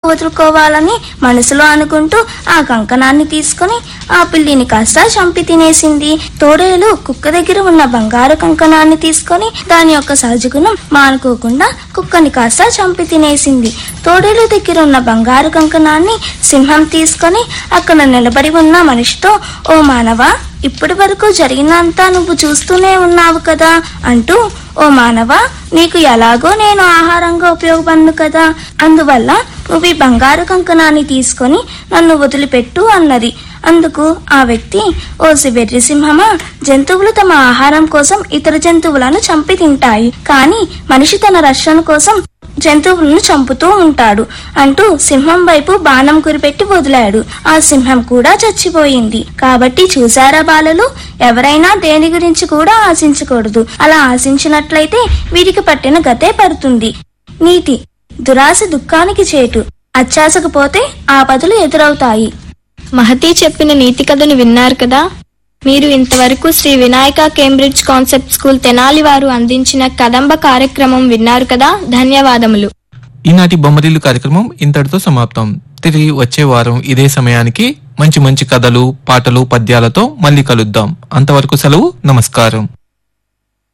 వదులుకోవాలని మనసులో అనుకుంటూ ఆ కంకణాన్ని తీసుకొని ఆ పిల్లిని కాస్త చంపి తినేసింది తోడేలు కుక్క దగ్గర ఉన్న బంగారు కంకణాన్ని తీసుకొని దాని యొక్క సహజగుణం మానుకోకుండా కుక్కని కాస్త చంపి తినేసింది తోడేలు దగ్గర ఉన్న బంగారు కంకణాన్ని సింహం తీసుకొని అక్కడ నిలబడి ఉన్న మనిషితో ఓ మానవా ఇప్పటి వరకు జరిగినంతా నువ్వు చూస్తూనే ఉన్నావు కదా అంటూ ఓ మానవ నీకు ఎలాగో నేను ఆహారంగా ఉపయోగపడను కదా అందువల్ల నువ్వు ఈ బంగారు కంకణాన్ని తీసుకొని నన్ను వదిలిపెట్టు అన్నది అందుకు ఆ వ్యక్తి ఓ వెర్రి సింహమా జంతువులు తమ ఆహారం కోసం ఇతర జంతువులను చంపి తింటాయి కానీ మనిషి తన రక్షణ కోసం జంతువులను చంపుతూ ఉంటాడు అంటూ సింహం వైపు బాణం కురిపెట్టి వదిలాడు ఆ సింహం కూడా చచ్చిపోయింది కాబట్టి చూసారా బాలలు ఎవరైనా దేని గురించి కూడా ఆశించకూడదు అలా ఆశించినట్లయితే వీరికి పట్టిన గతే పడుతుంది నీతి దురాశ దుఃఖానికి చేటు అత్యాశకు పోతే ఆపదలు ఎదురవుతాయి మహతి చెప్పిన నీతి కథను విన్నారు కదా మీరు ఇంతవరకు Sri Vinayaka Cambridge concept school Tenali వారు అందించిన కదంబ కార్యక్రమం విన్నారు కదా ధన్యవాదములు ఈనాటి బొమ్మరిల్లు కార్యక్రమం ఇంతటితో సమాప్తం తిరిగి వచ్చే వారం ఇదే సమయానికి మంచి మంచి కథలు పాటలు పద్యాలతో మళ్ళీ కలుద్దాం అంతవరకు సెలవు నమస్కారం